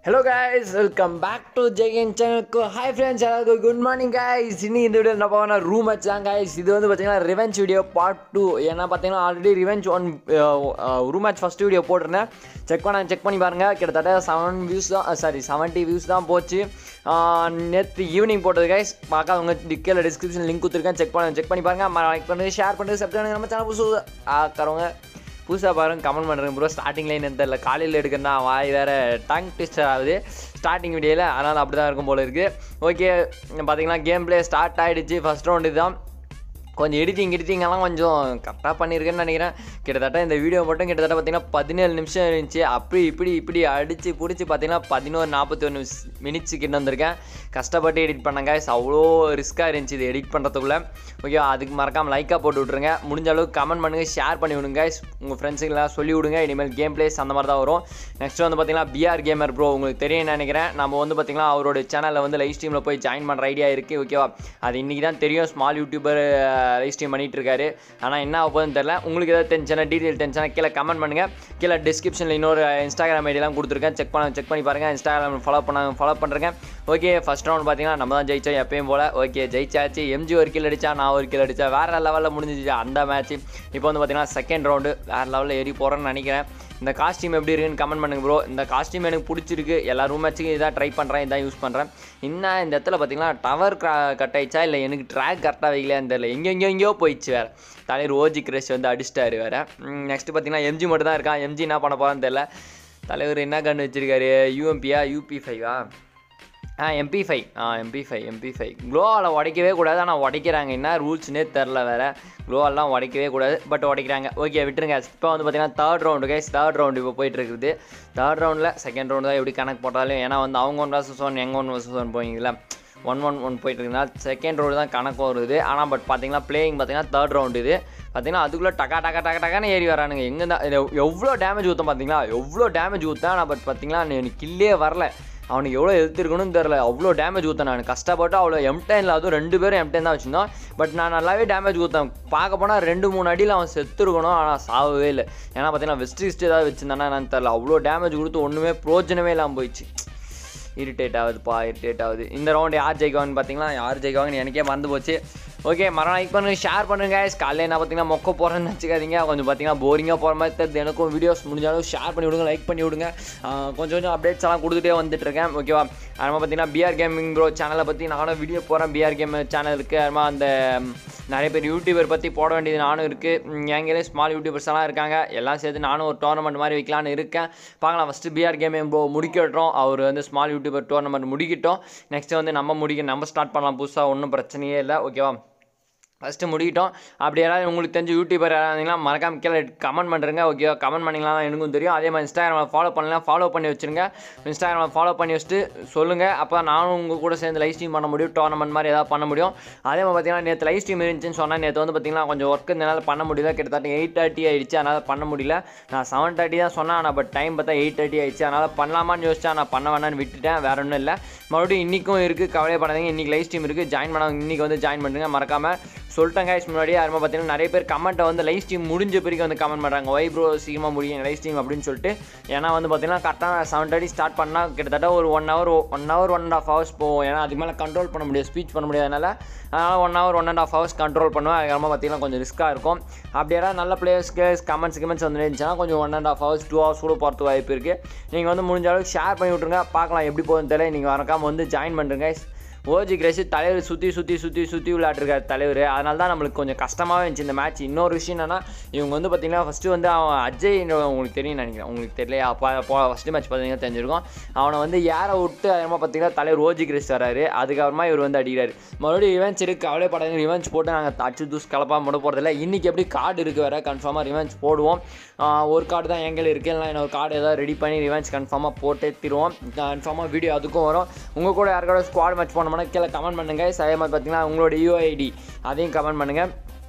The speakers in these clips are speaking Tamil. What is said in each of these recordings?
Hello guys welcome back to Jayan சேனலுக்கு ஹாய் ஃப்ரெண்ட்ஸ் எல்லாருக்கும் குட் மார்னிங் கைஸ் இன்னைக்கு இந்த வீடியோ என்ன பார்க்கணும் ரூம் மேட்ச் தான் கைஸ் இது வந்து பார்த்தீங்கன்னா ரிவெஞ்ச் வீடியோ பார்ட் டூ ஏன்னா பார்த்தீங்கன்னா already revenge one room match first video போட்டிருந்தேன் செக் பண்ண செக் பண்ணி பாருங்கள் கிட்டத்தட்ட செவன் வியூஸ் தான் சாரி செவன்ட்டி வியூஸ் தான் போச்சு நேற்று ஈவினிங் போட்டது கைஸ் பார்க்காதவங்க டிக்கெயில் டிஸ்கிரிப்ஷன் லிங்க் கொடுத்துருக்கேன் செக் பண்ண செக் பண்ணி பாருங்கள் லைக் பண்ணுறது ஷேர் பண்ணுறது சப்ஸ்கிரைப் நம்ம சேனல் புதுசு ஆக்கிறவங்க புதுசாக பாருங்க கமெண்ட் பண்ணுறேன் ப்ரோ ஸ்டார்டிங் லைன் எந்த இல்லை காலையில் எடுக்கிறனா வாய் வேறு டங் ட்விஸ்டர் ஆகுது ஸ்டார்டிங் வீடியோவில் அதனால் அப்படி தான் இருக்கும் போல இருக்குது ஓகே பார்த்தீங்கன்னா கேம் ப்ளே ஸ்டார்ட் ஆகிடுச்சு ஃபஸ்ட் ரவுண்டு தான் கொஞ்சம் எடிட்டிங் எடிட்டிங்கெல்லாம் கொஞ்சம் கரெக்டாக பண்ணியிருக்கேன்னு நினைக்கிறேன் கிட்டத்தட்ட இந்த வீடியோ மட்டும் கிட்டத்தட்ட பார்த்தீங்கன்னா பதினேழு நிமிஷம் இருந்துச்சு அப்படி இப்படி இப்படி அடித்து பிடிச்சி பார்த்தீங்கன்னா பதினோரு நாற்பத்தி ஒன்று மினிட்ஸ் கிட்ட வந்திருக்கேன் கஷ்டப்பட்டு எடிட் பண்ணேங்க அவ்வளோ ரிஸ்க்காக இருந்துச்சு இது எடிட் பண்ணுறதுக்குள்ளே ஓகே அதுக்கு மறக்காமல் லைக்காக போட்டு விட்ருங்க முடிஞ்ச அளவுக்கு கமெண்ட் பண்ணுங்கள் ஷேர் பண்ணி விடுங்க உங்கள் ஃப்ரெண்ட்ஸுக்கெல்லாம் சொல்லி விடுங்க இனிமேல் கேம் பிளேஸ் அந்த மாதிரி தான் வரும் நெக்ஸ்ட் வந்து பார்த்தீங்கன்னா பிஆர் கேமர் ப்ரோ உங்களுக்கு தெரியும் நினைக்கிறேன் நம்ம வந்து பார்த்தீங்கன்னா அவரோட சேனலில் வந்து லைவ் ஸ்ட்ரீமில் போய் ஜாயின் பண்ணுற ஐடியா இருக்குது ஓகேவா அது இன்றைக்கி தான் தெரியும் ஸ்மால் யூடியூபர் லைவ் ஸ்ட்ரீம் பண்ணிகிட்டு இருக்காரு ஆனால் என்ன ஆக போகுதுன்னு தெரில உங்களுக்கு ஏதாவது டென்ஷனாக டீட்டெயில் டென்ஷனாக கீழே கமெண்ட் பண்ணுங்கள் கீழே டிஸ்கிரிப்ஷனில் இன்னொரு இன்ஸ்டாகிராம் ஐடியெலாம் கொடுத்துருக்கேன் செக் பண்ண செக் பண்ணி பாருங்கள் இன்ஸ்டாகிராம் ஃபாலோ பண்ண ஃபாலோ பண்ணுறேன் ஓகே ஃபஸ்ட் ரவுண்ட் பார்த்தீங்கன்னா நம்ம தான் ஜெயிச்சோம் எப்பயும் போல் ஓகே ஜெயிச்சாச்சு எம்ஜி ஒரு கில் அடித்தா நான் ஒரு கில் அடித்தா வேறு லெவலில் முடிஞ்சிச்சு அந்த மேட்ச் இப்போ வந்து பார்த்தீங்கன்னா செகண்ட் ரவுண்டு வேறு லெவலில் ஏறி போகிறேன்னு நினைக்கிறேன் இந்த காஸ்டியூம் எப்படி இருக்குன்னு கமெண்ட் பண்ணுங்க ப்ரோ இந்த காஸ்டியூம் எனக்கு பிடிச்சிருக்கு எல்லா ரூம் மேட்ச்சுக்கும் இதான் ட்ரை பண்ணுறேன் இதான் யூஸ் பண்ணுறேன் இன்னும் இந்த இடத்துல பார்த்தீங்கன்னா டவர் கட் ஆயிடுச்சா இல்லை எனக்கு ட்ராக் கரெக்டாக வைக்கலையான்னு தெரியல எங்கே எங்கேயோ எங்கேயோ போயிடுச்சு வேறு தலைவர் ஓஜி கிரஷ் வந்து அடிச்சிட்டாரு வேறு நெக்ஸ்ட் பார்த்தீங்கன்னா எம்ஜி மட்டும் தான் இருக்கான் எம்ஜி என்ன பண்ண போகிறான்னு தெரியல தலைவர் என்ன கன்று வச்சிருக்காரு யூஎம்பியா யூபி ஃபைவா ஆ எம்பி ஃபைவ் ஆ MP five MP five gloo wall உடைக்கவே கூடாது ஆனால் உடைக்கிறாங்க என்ன ரூல்ஸ்னே தெரில வேறு க்ளோவெல்லாம் உடைக்கவே கூடாது பட் உடைக்கிறாங்க ஓகே விட்டுருங்க இப்போ வந்து பார்த்தீங்கன்னா third round guys third round இப்போ போயிட்டு இருக்குது தேர்ட் ரவுண்டில் செகண்ட் ரவுண்டு தான் எப்படி கணக்கு போட்டாலும் ஏன்னா வந்து அவங்க ஒன் வர்சஸ் ஒன் எங்கள் ஒன் வர்சஸ் ஒன் போவீங்களா ஒன் ஒன் ஒன் போயிட்டு இருக்குதுனால செகண்ட் ரவுண்டு தான் கணக்கு வருது ஆனால் பட் பார்த்தீங்கன்னா பிளேயிங் பார்த்தீங்கன்னா தேர்ட் ரவுண்டு இது பார்த்தீங்கன்னா அதுக்குள்ளே டக்கா டக்கா டக்கா டக்கான்னு ஏறி வரானுங்க எங்கே தான் எவ்வளோ டேமேஜ் ஊற்றும் பார்த்தீங்களா எவ்வளோ டேமேஜ் ஊற்றேன் ஆனால் பட் பார்த்தீங்களா எனக்கு கில்லே வரல அவனுக்கு எவ்வளோ எழுத்திருக்கணும்னு தெரில அவ்வளோ டேமேஜ் ஊற்றேன் நான் கஷ்டப்பட்டு அவ்வளோ எம்டெனில் அதுவும் ரெண்டு பேரும் எம்டென் தான் வச்சுருந்தோம் பட் நான் நல்லாவே டேமேஜ் ஊற்றேன் பார்க்க போனால் ரெண்டு மூணு அடியில் அவன் செத்துருக்கணும் ஆனால் சாகவே இல்லை ஏன்னா பார்த்தீங்கன்னா வெஸ்ட் ஈஸ்ட் ஏதாவது வச்சுருந்தானா என்னன்னு தெரில அவ்வளோ டேமேஜ் கொடுத்து ஒன்றுமே பிரோஜனமே இல்லாமல் போயிடுச்சு இரிட்டேட் ஆகுதுப்பா இரிட்டேட் ஆகுது இந்த ரவுண்டு யார் ஜெயிக்குவாங்கன்னு பார்த்தீங்கன்னா யார் ஜெயிக்குவாங்கன்னு எனக்கே மறந்து போச்சு ஓகே மரம் லைக் பண்ணுங்க ஷேர் பண்ணுங்க guys. காலையில் என்ன பார்த்தீங்கன்னா மொக்க போகிறேன்னு வச்சுக்காதீங்க கொஞ்சம் பார்த்தீங்கன்னா போரிங்காக போகிற மாதிரி தெரியுது எனக்கும் வீடியோஸ் முடிஞ்சாலும் ஷேர் பண்ணி விடுங்க லைக் பண்ணி விடுங்க ஆஹ் கொஞ்சம் கொஞ்சம் அப்டேட்ஸ் எல்லாம் கொடுத்துட்டே வந்துட்டு இருக்கேன் ஓகேவா அதுமாதிரி பார்த்தீங்கன்னா பிஆர் கேமிங் ப்ரோ சேனலை பற்றி நானும் வீடியோ போகிறேன் பிஆர் கேம் சேனல் இருக்குது அதுமாதிரி அந்த ம், நிறைய பேர் யூடியூபர் பற்றி போட வேண்டியது நானும் இருக்குது எங்களே ஸ்மால் யூடியூபர்ஸ் எல்லாம் இருக்காங்க எல்லாம் சேர்த்து நானும் ஒரு டோர்னமெண்ட் மாதிரி வைக்கலான்னு இருக்கேன் பார்க்கலாம் ஃபஸ்ட்டு பிஆர் கேமிங் ப்ரோ முடிக்கட்டும் அவர் வந்து ஸ்மால் யூடியூபர் டோர்னமெண்ட் முடிக்கட்டும் நெக்ஸ்ட்டு வந்து நம்ம முடிக்க நம்ம ஸ்டார்ட் பண்ணலாம் புதுசாக ஒன்றும் பிரச்சனையே இல்லை ஓகேவா ஃபஸ்ட்டு முடிக்கிட்டோம் அப்படி யாராவது உங்களுக்கு தெரிஞ்ச யூடியூபர் யாராவது இருந்தீங்கன்னா மறக்காம கீழே கமெண்ட் பண்ணுறங்க ஓகே கமெண்ட் பண்ணிங்களா எனக்கும் தெரியும் அதே மாதிரி இன்ஸ்டாகிராமில் ஃபாலோ பண்ணலாம் ஃபாலோ பண்ணி வச்சுருங்க இன்ஸ்டாகிராமில் ஃபாலோ பண்ணி வச்சுட்டு சொல்லுங்கள் அப்போ நானும் உங்கள் கூட சேர்ந்து லைவ் ஸ்ட்ரீம் பண்ண முடியும் டோர்னமெண்ட் மாதிரி ஏதாவது பண்ண முடியும் அதே மாதிரி பார்த்தீங்கன்னா நேற்று லைவ் ஸ்ட்ரீம் இருந்துச்சுன்னு சொன்னால் நேற்று வந்து பார்த்தீங்கன்னா கொஞ்சம் ஒர்க் இருந்தனால பண்ண முடியல கிட்டத்தட்ட எயிட் தேர்ட்டி ஆயிடுச்சு அதனால் பண்ண முடியல நான் செவன் தேர்ட்டி தான் சொன்னேன் ஆனால் பட் டைம் பார்த்தா எயிட் தேர்ட்டி ஆயிடுச்சு அதனால் பண்ணலாமான்னு யோசிச்சா நான் பண்ண வேணான்னு விட்டுட்டேன் வேற ஒன்றும் இல்லை மறுபடியும் இன்றைக்கும் இருக்குது கவலைப்படாதீங்க இன்றைக்கி லைவ் ஸ்ட்ரீம் இருக்குது ஜாயின் பண்ணவங்க இன்றைக்கி வந்து ஜாயின் பண்ணுங்க மறக்காமல் சொல்லிட்டேன் guys முன்னாடி யாருமே பார்த்தீங்கன்னா நிறைய பேர் கமெண்ட்டை வந்து லைவ் ஸ்ட்ரீம் முடிஞ்ச பிறகு வந்து கமெண்ட் பண்ணுறாங்க ஒய் ப்ரோ சீக்கிரமாக முடியும் லைவ் ஸ்ட்ரீம் அப்படின்னு சொல்லிட்டு ஏன்னா வந்து பார்த்தீங்கன்னா கரெக்டாக செவன் தேர்ட்டி ஸ்டார்ட் பண்ணால் கிட்டத்தட்ட ஒரு one hour one hour one and half hours போகும் ஏன்னா அதுக்கு மேலே கண்ட்ரோல் பண்ண முடியாது ஸ்பீச் பண்ண முடியாதனால அதனால் one hour one and half hours control பண்ணுவேன் அதுக்கப்புறமா பார்த்தீங்கன்னா கொஞ்சம் ரிஸ்க்காக இருக்கும் அப்படி யாராவது நல்ல பிளேயர்ஸ் கேஸ் கமெண்ட்ஸ் கமெண்ட்ஸ் வந்து இருந்துச்சுன்னா கொஞ்சம் one and half hours two hours கூட போகிறதுக்கு வாய்ப்பு இருக்குது நீங்கள் வந்து முடிஞ்ச அளவுக்கு ஷேர் பண்ணி விட்ருங்க பார்க்கலாம் எப்படி போகுதுன்னு தெரியல நீங்கள் மறக்காம வந்து ஜாயின் பண்ணுறேங்க ஓஜி கிரேஷ் தலைவர் சுற்றி சுற்றி சுற்றி சுற்றி விளையாட்டுருக்காரு தலைவர் அதனால தான் நம்மளுக்கு கொஞ்சம் கஷ்டமாகவே இருந்துச்சு இந்த மேட்ச் இன்னொரு விஷயம் என்னன்னா இவங்க வந்து பார்த்தீங்கன்னா ஃபஸ்ட்டு வந்து அவன் அஜய் உங்களுக்கு தெரியும் நினைக்கிறேன் உங்களுக்கு தெரியல அப்போ அப்போ ஃபஸ்ட்டு மேட்ச் பார்த்தீங்கன்னா தெரிஞ்சிருக்கும் அவனை வந்து ஏற விட்டு அதுமா பார்த்தீங்கன்னா தலைவர் ஓஜி கிரேஷ் வராரு அதுக்கப்புறமா இவர் வந்து அடிக்கிறாரு மறுபடியும் ரிவெஞ்ச் இருக்குது கவலைப்படாதீங்க ரிவெஞ்ச் போட்டு நாங்கள் அச்சு தூஸ் கலப்பாக மட்டும் போகிறதில்ல இன்றைக்கி எப்படி கார்டு இருக்குது வேறு கன்ஃபார்மாக ரிவெஞ்ச் போடுவோம் ஆஹ் ஒரு கார்டு தான் எங்கே இருக்குது இல்லை இன்னொரு கார்டு ஏதாவது ரெடி பண்ணி ரிவெஞ்ச் கன்ஃபார்மாக போட்டே திருவோம் கன்ஃபார்மாக வீடியோ அதுக்கும் வரும் உங்கள் கூட யாருக்கோட ஸ்குவாட் மேட்ச் போனோம்னா கீழே கமெண்ட் பண்ணுங்கள் அதே மாதிரி பார்த்தீங்கன்னா உங்களோட யூஐடி அதையும் கமெண்ட் பண்ணுங்கள்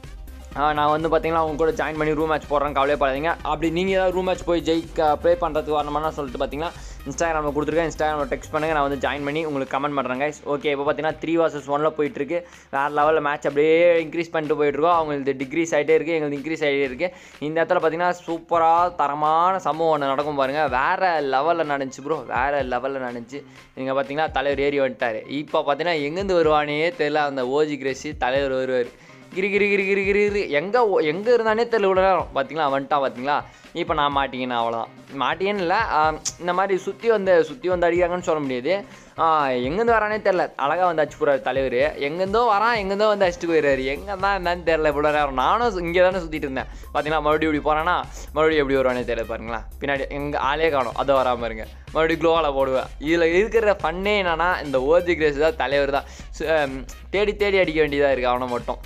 ஆ, நான் வந்து பார்த்தீங்கன்னா உங்க கூட ஜாயின் பண்ணி ரூம் மேட்ச் போடுறேன் கவலைப்படாதீங்க அப்படி நீங்கள் ஏதாவது ரூம் மேட்ச் போய் ஜெயிக்க ப்ளே பண்ணுறதுக்கு வரணுமானா சொல்லிட்டு பார்த்தீங்கன்னா இன்ஸ்டாகிராமில் கொடுத்துருக்கேன் இன்ஸ்டாகிராமில் டெக்ஸ்ட் பண்ணுங்கள் நான் வந்து ஜாயின் பண்ணி உங்களுக்கு கமெண்ட் பண்ணுறேன் guys ஓகே இப்போ பார்த்தீங்கன்னா த்ரீ வர்சஸ் ஒனில் போயிட்டுருக்கு வேறு லெவலில் மேட்ச் அப்படியே இன்க்ரீஸ் பண்ணிட்டு போயிட்டுருக்கோம் அவங்களுக்கு டிக்ரீஸ் ஆகிட்டே இருக்குது எங்களுக்கு இன்க்ரீஸ் ஆகிட்டே இருக்குது இந்த இடத்துல பார்த்தீங்கன்னா சூப்பராக தரமான சம்பவம் ஒன்று நடக்கும் பாருங்கள் வேறு லெவலில் நடந்துச்சு ப்ரோ வேறு லெவலில் நடந்துச்சு நீங்கள் பார்த்தீங்கன்னா தலைவர் ஏறி வந்துட்டார் இப்போ பார்த்தீங்கன்னா எங்கேருந்து வருவானே தெரியல அந்த ஓஜி கிரேசி தலைவர் வருவார் கிரி கிரி கிரி கிரி கிரி கிரி எங்கே எங்கே இருந்தானே தெரியல இவ்வளோ நேரம் பார்த்தீங்களா வந்துட்டான் பார்த்தீங்களா இப்போ நான் மாட்டிக்கினேன் அவ்வளோதான் மாட்டியேன்னு இல்லை இந்த மாதிரி சுற்றி வந்து சுற்றி வந்து அடிக்கிறாங்கன்னு சொல்ல முடியாது எங்கேருந்து வரானே தெரில அழகாக வந்து அடிச்சு போகிறாரு தலைவர் எங்கேருந்தோ வரான் எங்கேருந்தோ வந்து அடிச்சுட்டு போயிடுறாரு எங்கே தான் என்னன்னு தெரில இவ்வளோ நேரம் நானும் இங்கே தானே சுற்றிட்டு இருந்தேன் பார்த்தீங்களா மறுபடியும் இப்படி போகிறானா மறுபடியும் எப்படி வருவானே தெரியல பாருங்களா பின்னாடி எங்கள் ஆளே காணும் அதை வராமல் இருங்க மறுபடியும் க்ளோவால் போடுவேன் இதில் இருக்கிற ஃபன்னே என்னன்னா இந்த ஓஜி கிரேஸ் தான் தலைவர் தான் சு- ஹம், தேடி தேடி அடிக்க வேண்டியதாக இருக்குது அவனை மட்டும்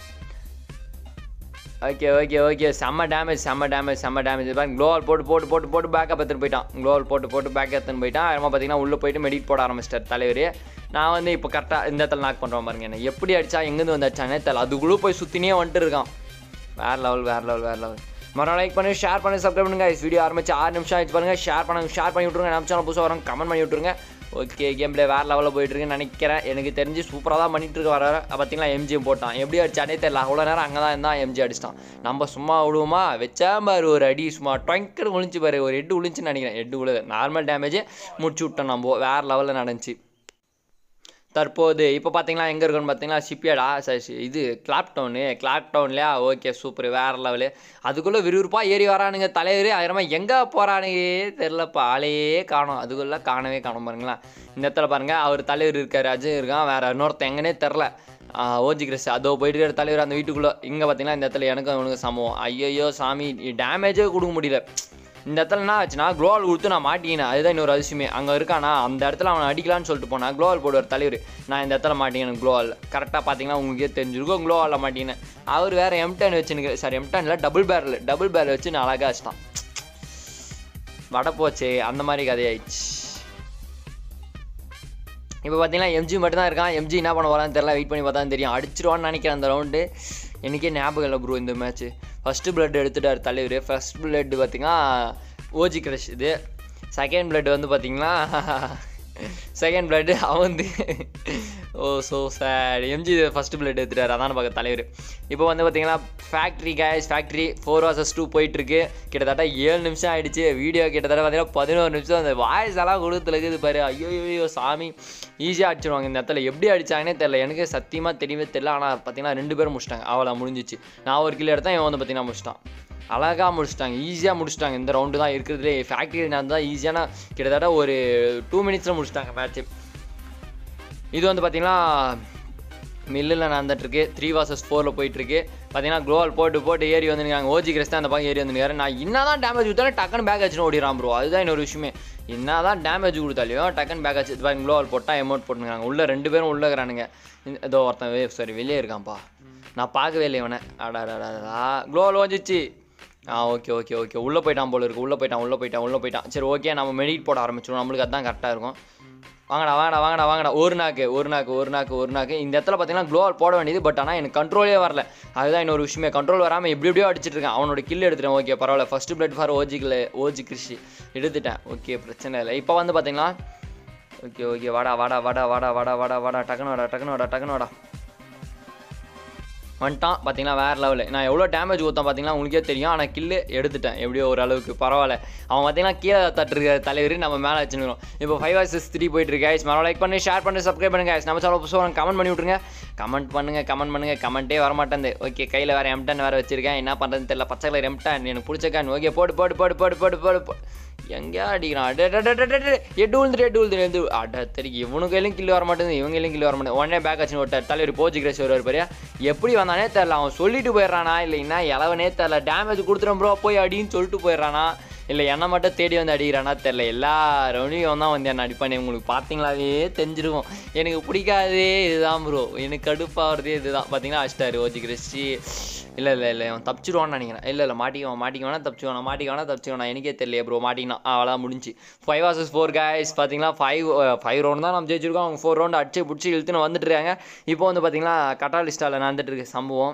ஓகே ஓகே ஓகே செம்ம டேமேஜ் செம்ம டேமேஜ் செம்ம டேமேஜ் பாருங்க க்ளோவால் போட்டு போட்டு போட்டு போட்டு பேக்கப் எடுத்துன்னு போயிட்டான் க்ளோவால் போட்டு போட்டு பேக் எடுத்துன்னு போயிட்டான் அப்புறமா பார்த்தீங்கன்னா உள்ளே போயிட்டு மெடிட் போட ஆரம்பிச்சிட்டார் தலைவர் நான் வந்து இப்போ கரெக்டாக இந்த இடத்துல நாக் பண்ணுறோம் பாருங்க என்ன எப்படி அடிச்சா எங்கேருந்து வந்து அடிச்சானே தெரியல அதுக்குள்ளே போய் சுற்றினே வந்துட்டு இருக்கான் வேறு லெவல் வேறு லெவல் வேறு லெவல் மறுநாள் லைக் பண்ணி ஷேர் பண்ணி சப்ஸ்கிரைப் பண்ணுங்க வீடியோ ஆரம்பிச்சு ஆறு நிமிஷம் ஆயிடுச்சு பாருங்க ஷேர் பண்ணுங்க ஷேர் பண்ணி விட்ருங்க நம்ம சேனல் புதுசாக வரோம் கமெண்ட் பண்ணி விட்ருங்க ஓகே கேம் பிளே வேறு லெவலில் போயிட்டு இருக்குன்னு நினைக்கிறேன் எனக்கு தெரிஞ்சு சூப்பராக தான் பண்ணிட்டு இருக்க வர பார்த்தீங்களா எம்ஜிஎம் போட்டான் எப்படி அடிச்சானே தெரியல அவ்வளோ நேரம் அங்கே தான் இருந்தால் எம்ஜி அடிச்சிட்டான் நம்ம சும்மா விடுவோமா வச்சா பாரு ஒரு அடி சும்மா டொங்கர் விழிச்சு பாரு ஒரு எட்டு விழிச்சுன்னு நினைக்கிறேன் எட்டு விழுது நார்மல் டேமேஜ் முடிச்சு விட்டோம் நம்ம வேறு லெவலில் நடந்துச்சு தற்போது இப்போ பார்த்தீங்களா எங்கே இருக்குன்னு பார்த்தீங்களா ஷிப்யார்டா சரி இது கிளாப் டவுனு கிளாப் டவுன்லையா ஓகே சூப்பர் வேறு லெவலு அதுக்குள்ளே விறுவிறுப்பாக ஏறி வரானுங்க தலைவர் ஆயிரமா எங்கே போகிறானுங்க தெரிலப்பா ஆளையே காணோம் அதுக்குள்ளே காணவே காணோம் பாருங்களா இந்த இடத்துல பாருங்கள் அவர் தலைவர் இருக்கார் அஜய் இருக்கான் வேறு இன்னொருத்தன் எங்கன்னே தெரில ஓஜி கிரஸ் அதோ போயிட்டு இருக்கிற தலைவர் அந்த வீட்டுக்குள்ளே இங்கே பார்த்தீங்கன்னா இந்த இடத்துல எனக்கும் அவனுக்கு சம்பவம் ஐயையோ சாமி டேமேஜே கொடுக்க முடியல இந்த இடத்துல என்ன ஆச்சுன்னா குளோவால் கொடுத்து நான் மாட்டிக்கினேன் அதுதான் இன்னொரு அதிசயமே அங்கே இருக்கானா அந்த இடத்துல அவனை அடிக்கலான்னு சொல்லிட்டு போனா குளோவால் போடுவார் தலைவர் நான் இந்த இடத்துல மாட்டிக்கினேன் குளோவால் கரெக்டாக பார்த்தீங்கன்னா உங்களுக்கே தெரிஞ்சிருக்கும் குளோவாலில் மாட்டிக்கினேன் அவர் வேறு எம்டன் வச்சுன்னு சாரி எம்டன் இல்லை டபுள் பேரில் டபுள் பேரில் வச்சு நான் அழகாக வச்சிட்டான் வடை போச்சே அந்த மாதிரி கதையாயிடுச்சு இப்போ பார்த்தீங்கன்னா எம்ஜி மட்டும் தான் இருக்கான் எம்ஜி என்ன பண்ண போகிறான்னு தெரியல வெயிட் பண்ணி பார்த்தா தான் தெரியும் அடிச்சிருவான்னு நினைக்கிறேன் அந்த ரவுண்டு எனக்கே ஞாபகம் இல்லை ப்ரோ இந்த மேட்ச்சு ஃபஸ்ட்டு பிளட் எடுத்துட்டார் தலைவர் ஃபர்ஸ்ட் பிளட் பார்த்தீங்கன்னா ஓஜி கிரஷ் இது செகண்ட் பிளட் வந்து பார்த்தீங்கன்னா செகண்ட் பிளட் அவன் வந்து oh so sad MG first blood எடுத்துட்டார் அதான் பார்க்க தலைவர் இப்போ வந்து பார்த்தீங்கன்னா ஃபேக்ட்ரி கேஸ் ஃபேக்ட்ரி ஃபோர் வாசஸ் டூ போயிட்டுருக்கு கிட்டத்தட்ட ஏழு நிமிஷம் ஆயிடுச்சு வீடியோ கிட்டத்தட்ட பார்த்தீங்கன்னா பதினோரு நிமிஷம் அந்த வாய்ஸ் எல்லாம் கொடுத்துருக்குது பாரு ஐயோ ஐயோ சாமி ஈஸியாக அடிச்சிருவாங்க இந்த இடத்துல எப்படி அடிச்சாங்கன்னே தெரில எனக்கு சத்தியமாக தெரியவே தெரியல ஆனால் பார்த்தீங்கன்னா ரெண்டு பேரும் முடிச்சிட்டாங்க அவ்வளோ முடிஞ்சிச்சு நான் ஒரு கிலோ எடுத்தேன் இவன் வந்து பார்த்தீங்கன்னா முடிச்சிட்டான் அழகாக முடிச்சிட்டாங்க ஈஸியாக முடிச்சிட்டாங்க இந்த ரவுண்டு தான் இருக்கிறதுலே ஃபேக்ட்ரி நான் தான் ஈஸியான கிட்டத்தட்ட ஒரு டூ மினிட்ஸில் முடிச்சிட்டாங்க மேட்ச்சு இது வந்து பார்த்தீங்கன்னா மில்லில் நடந்துட்டுருக்கு த்ரீ வாசஸ் ஃபோரில் போயிட்டுருக்கு பார்த்தீங்கன்னா க்ளோவால் போட்டு போட்டு ஏறி வந்துருக்காங்க ஓஜி கிரஸ் தான் அந்த பக்கம் ஏறி வந்துருக்காரு நான் என்ன தான் டேமேஜ் கொடுத்தாலும் டக்குன்னு பேக் வச்சுன்னு ஓடிறான் ப்ரோ அதுதான் இன்னொரு விஷயமே என்ன தான் டேமேஜ் கொடுத்தாலையும் டக்குன்னு பேக் வச்சு பாருங்க க்ளோவால் போட்டால் எமௌண்ட் போட்டுருக்காங்க உள்ளே ரெண்டு பேரும் உள்ளே இருக்கிறானுங்க இந்த- இதோ ஒருத்தன் சாரி வெளியே இருக்கான்ப்பா நான் பார்க்கவே இல்லை இவனை அடாடா க்ளோவால் ஓஞ்சிச்சு ஆ ஓகே ஓகே ஓகே உள்ளே போயிட்டான் போல இருக்கு உள்ளே போயிட்டான் உள்ளே போயிட்டான் உள்ளே போயிட்டான் சரி ஓகே நம்ம மெடிட் போட ஆரம்பிச்சிடுவோம் நம்மளுக்கு அதான் கரெக்டாக இருக்கும் வாங்கடா வாங்கடா வாங்கடா வாங்கடா ஒரு நாக்கு ஒரு நாக்கு ஒரு நாக்கு ஒரு நாக்கு இந்த இடத்துல பார்த்தீங்கன்னா க்ளோவால் போட வேண்டியது பட் ஆனால் எனக்கு கண்ட்ரோலே வரல அதுதான் இன்னொரு விஷயமே கண்ட்ரோல் வராமல் எப்படி எப்படியோ அடிச்சிட்டு இருக்கேன் அவனோட கில் எடுத்துட்டேன் ஓகே பரவாயில்ல first blood for OG kill OG crush எடுத்துட்டேன் ஓகே பிரச்சனை இல்லை இப்போ வந்து பார்த்தீங்கன்னா ஓகே ஓகே வாடா வாடா வாடா வாடா வாடா வாடா வாடா டக்குன்னு வாடா டக்குன்னு வாடா டக்குன்னு வாடா வந்துட்டான் பார்த்தீங்கன்னா வேறு லெவலு நான் எவ்வளோ டேமேஜ் கொடுத்தேன் பார்த்தீங்கன்னா உங்களுக்கே தெரியும் ஆனால் கில்லு எடுத்துட்டேன் எப்படியோ ஓரளவுக்கு பரவாயில்ல அவன் பார்த்தீங்கன்னா கீழே தட்டுருக்க தலைவர் நம்ம மேலே வச்சுருக்கோம் இப்போ ஃபைவ் வர்சஸ் த்ரீ போயிட்டு இருக்கு guys. மரம் லைக் பண்ணி ஷேர் பண்ணி சப்ஸ்கிரைப் பண்ணுங்க guys. நம்ம சேனல் புதுசாக கமெண்ட் பண்ணி விட்ருங்க கமெண்ட் பண்ணுங்க கமெண்ட் பண்ணுங்க கமெண்ட்டே வர மாட்டேங்குது ஓகே கையில் வேறு எம்டன் வேறு வச்சிருக்கேன் என்ன பண்ணுறதுன்னு தெரியல பச்சை கலர் எம்டன் எனக்கு பிடிச்ச கான் ஓகே போடு போடு போடு போடு போடு போடு போடு எங்கேயா அடிக்கிறான் அட அட, அட, அட, அட, எட்டு விழுந்துட்டு எட்டு விழுந்துட்டு எது அட தெரியும் இவனுக்கு எல்லாம் கில்லு வர மாட்டேங்குது இவங்க எல்லாம் கில்லு வர மாட்டேங்குது உடனே பேக் வச்சுன்னு விட்டார் தலைவர் போஜி கிரேஸ் வருவார் பாரியா எப்படி வந்தானே தெரில அவன் சொல்லிட்டு போயிடுறானா இல்லைன்னா இளவனே தெரில டேமேஜ் கொடுத்துரும் ப்ரோ போய் அடின்னு சொல்லிட்டு போயிடுறானா இல்லை என்னை மட்டும் தேடி வந்து அடிக்கிறானா தெரில எல்லா ரவுண்டையும் தான் வந்து என்ன அடிப்பானே உங்களுக்கு பார்த்தீங்களாவே தெரிஞ்சிருக்கும் எனக்கு பிடிக்காதே இதுதான் ப்ரோ எனக்கு கடுப்பாகிறதே இதுதான் பார்த்தீங்கன்னா அடிச்சிட்டாரு ஓஜி கிரேஸி இல்லை இல்லை இல்லை அவன் தப்பிச்சிருவான்னு நினைக்கிறேன் இல்லை இல்லை மாட்டிக்குவான் மாட்டிக்குவானா தப்பிச்சுவானா மாட்டிக்குவானா தப்பிச்சுவானா எனக்கே தெரியல ப்ரோ மாட்டிக்கினா அவ்வளோ முடிஞ்சு ஃபைவ் வர்சஸ் ஃபோர் guys பார்த்தீங்கன்னா ஃபைவ் ஃபைவ் ரவுண்ட் தான் நம்ம ஜெயிச்சிருக்கோம் அவங்க ஃபோர் ரவுண்ட் அடிச்சு பிடிச்சி இழுத்துன்னு வந்துட்டு இருக்காங்க இப்போ வந்து பார்த்தீங்கன்னா கட்டாலிஸ்டாவில் நடந்துட்டு இருக்கு சம்பவம்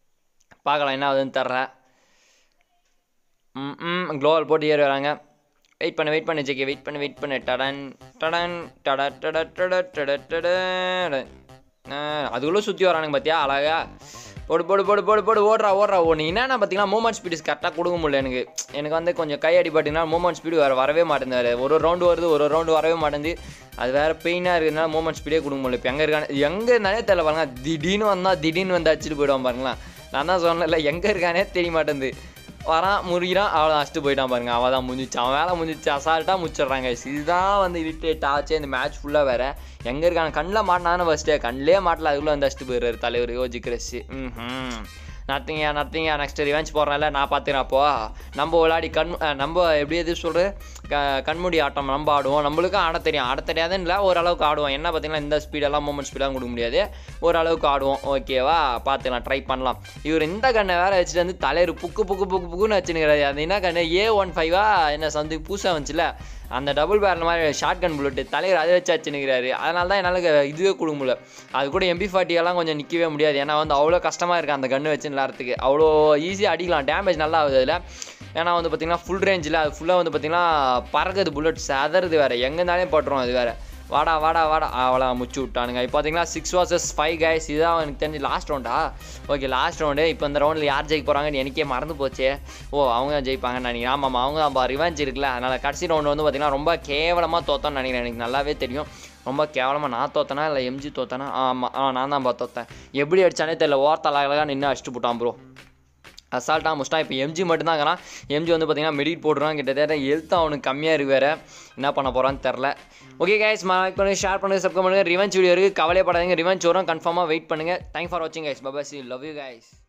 பார்க்கலாம் என்ன ஆகுதுன்னு தர்றேன் ம் ம் க்ளோவல் போட்டு ஏறி வராங்க வெயிட் பண்ண வெயிட் பண்ண ஜெகே வெயிட் பண்ண வெயிட் பண்ண டடன் டடன் டட டட டட டட டட அதுக்குள்ளே சுற்றி வரானுங்க பார்த்தியா அழகா போடு போடு போடு போடு போடு ஓடுறா ஓடுறா ஓ நீ என்னென்ன பார்த்தீங்கன்னா மூமெண்ட் ஸ்பீடு கரெக்டாக கொடுக்க முடியல எனக்கு எனக்கு வந்து கொஞ்சம் கை அடிபட்டிங்கன்னா மூமெண்ட் ஸ்பீடு வேறு வரவே மாட்டேங்குது ஒரு ஒரு ரவுண்டு வருது ஒரு ரவுண்டு வரவே மாட்டேங்குது அது வேறு பெயினாக இருக்கிறதுனால மூமெண்ட் ஸ்பீடே கொடுக்க முடியல இப்போ எங்கே இருக்கானே எங்கே இருந்தானே தெரியல பாருங்க திடீர்னு வந்தால் திடீர்னு வந்து அடிச்சுட்டு போயிடுவான் பாருங்களேன் நான் தான் சொன்னேன்ல எங்கே இருக்கானே தெரிய மாட்டேங்குது வரான் முறிகிறான் அவளை அடிச்சுட்டு போயிட்டான் பாருங்க அவள் தான் முடிஞ்சிச்சு அவன் வேலை முடிஞ்சிச்சு அசால்ட்டாக முடிச்சிடுறாங்க இதுதான் வந்து இரிட்டேட் ஆச்சு இந்த மேட்ச் ஃபுல்லாக வேறு எங்கே இருக்கான கண்ணில் மாட்டினான்னு ஃபஸ்ட்டு கண்ணிலே மாட்டல அதுக்குள்ளே வந்து அடிச்சுட்டு போயிடுறாரு தலைவர் யோஜி கிரஸ் ம் நத்திங்கயா நத்திங்கயா நெக்ஸ்ட் ரிவெஞ்ச் போடுறேன்ல நான் பார்த்துக்கிறேன் அப்போ நம்ம விளையாடி கண் அஹ் நம்ம எப்படி எது சொல்கிற க கண்மூடி ஆட்டம் நம்ம ஆடுவோம் நம்மளுக்கும் ஆட தெரியும் ஆட தெரியாதுன்னு இல்லை ஓரளவுக்கு ஆடுவோம் என்ன பார்த்தீங்கன்னா இந்த ஸ்பீடெல்லாம் மூமெண்ட் ஸ்பீடெல்லாம் கொடுக்க முடியாது ஓரளவுக்கு ஆடுவோம் ஓகேவா பார்த்துக்கலாம் ட்ரை பண்ணலாம் இவர் இந்த கண்ணை வேற வச்சுட்டு வந்து தலைவர் புக்கு புக்கு புக்கு புக்குன்னு வச்சுனுக்கிறாரு அது என்ன கண்ணு ஏ ஒன் ஃபைவா என்ன சந்து புதுசாக வந்துச்சுல அந்த டபுள் பேரல் மாதிரி ஷார்ட் கன் புல்லட்டு தலைவர் அதை வச்சு வச்சுனுக்கிறாரு அதனால தான் என்னால் இதுவே கொடுக்க முடியல அது கூட எம்பி எல்லாம் கொஞ்சம் நிற்கவே முடியாது ஏன்னா வந்து அவ்வளோ கஷ்டமாக இருக்குது அந்த கன்று வச்சு விளாட்றதுக்கு அவ்வளோ ஈஸியாக அடிக்கலாம் டேமேஜ் நல்லா ஆகுது அதில் ஏன்னா வந்து பார்த்திங்கன்னா ஃபுல் ரேஞ்சில் அது ஃபுல்லாக வந்து பார்த்திங்கன்னா பறக்குது புல்லட் செதறது வேறு எங்கே இருந்தாலே பட்டுரும் அது வேறு வாடா வாடா வாடா அவ்வளோ முச்சு விட்டானுங்க இப்போ பார்த்தீங்கன்னா சிக்ஸ் வாசஸ் ஃபைவ் கைஸ் இதுதான் எனக்கு தெரிஞ்சு லாஸ்ட் ரவுண்டா ஓகே லாஸ்ட் ரவுண்டு இப்போ இந்த ரவுண்டில் யார் ஜெயிக்க போகிறாங்கன்னு எனக்கே மறந்து போச்சே ஓ அவங்க தான் ஜெயிப்பாங்கன்னு நினைக்கிறேன் ஆமாம் அவங்க தான் ரிவெஞ்ச் இருக்குல்ல அதனால் கடைசி ரவுண்டு வந்து பார்த்திங்கன்னா ரொம்ப கேவலமாக தோத்தோன்னு நினைக்கிறேன் எனக்கு நல்லாவே தெரியும் ரொம்ப கேவலமாக நான் தோத்தனா இல்லை எம்ஜி தோத்தனா ஆமாம் ஆ நான் தான் பா தோத்தேன் எப்படி அடித்தானே தெரியல ஓரத்தில் அழகாக நின்று அடிச்சுட்டு போட்டான் ப்ரோ அசால்ட்டாக முடிச்சிட்டான் இப்போ எம்ஜி மட்டும்தான் இருக்கிறான் எம்ஜி வந்து பார்த்தீங்கன்னா மெடிட் போட்டுருவான் கிட்டத்தட்ட ஹெல்த் அவனுக்கு கம்மியாக இருக்கு வேறு என்ன பண்ண போகிறான்னு தெரில ஓகே கைஸ் லைக் பண்ணுங்கள் ஷேர் பண்ணுங்கள் சப்ஸ்கிரைப் பண்ணுங்கள் ரிவெஞ்ச் வீடியோ இருக்குது கவலைப்படாதீங்க ரிவெஞ்ச் வரும் கன்ஃபார்மாக வெயிட் பண்ணுங்கள் தேங்க் ஃபார் வாட்சிங் கைஸ் பபாசி லவ் யூ கைஸ்